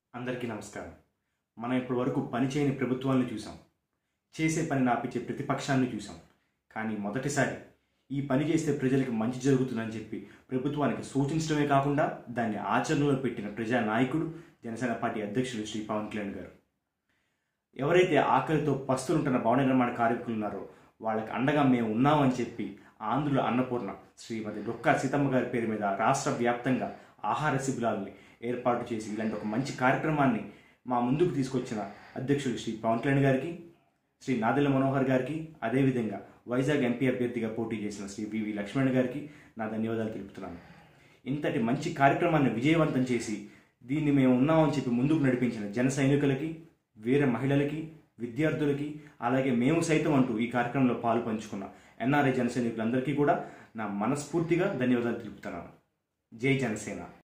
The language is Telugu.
అందరికీ నమస్కారం మనం ఇప్పటి వరకు పనిచేయని ప్రభుత్వాన్ని చూసాం చేసే పని నాపించే ప్రతిపక్షాన్ని చూసాం కానీ మొదటిసారి ఈ పని చేస్తే ప్రజలకు మంచి జరుగుతుందని చెప్పి ప్రభుత్వానికి సూచించడమే కాకుండా దాన్ని ఆచరణలో పెట్టిన ప్రజా నాయకుడు జనసేన పార్టీ అధ్యక్షుడు శ్రీ పవన్ కళ్యాణ్ గారు ఎవరైతే ఆకలితో పస్తులుంటున్న భవన నిర్మాణ కార్మికులు ఉన్నారో వాళ్ళకి అండగా మేము ఉన్నామని చెప్పి ఆంధ్రుల అన్నపూర్ణ శ్రీమతి డొక్కా సీతమ్మ గారి పేరు మీద రాష్ట్ర వ్యాప్తంగా ఆహార శిబిరాలని ఏర్పాటు చేసి ఇలాంటి ఒక మంచి కార్యక్రమాన్ని మా ముందుకు తీసుకొచ్చిన అధ్యక్షుడు శ్రీ పవన్ కళ్యాణ్ గారికి శ్రీ నాదెల్ల మనోహర్ గారికి అదేవిధంగా వైజాగ్ ఎంపీ అభ్యర్థిగా పోటీ చేసిన శ్రీ వివి లక్ష్మణ్ గారికి నా ధన్యవాదాలు తెలుపుతున్నాను ఇంతటి మంచి కార్యక్రమాన్ని విజయవంతం చేసి దీన్ని మేము ఉన్నామని చెప్పి ముందుకు నడిపించిన జన సైనికులకి వీర మహిళలకి విద్యార్థులకి అలాగే మేము సైతం అంటూ ఈ కార్యక్రమంలో పాలు పంచుకున్న ఎన్ఆర్ఐ జన సైనికులందరికీ కూడా నా మనస్ఫూర్తిగా ధన్యవాదాలు తెలుపుతున్నాను జై జనసేన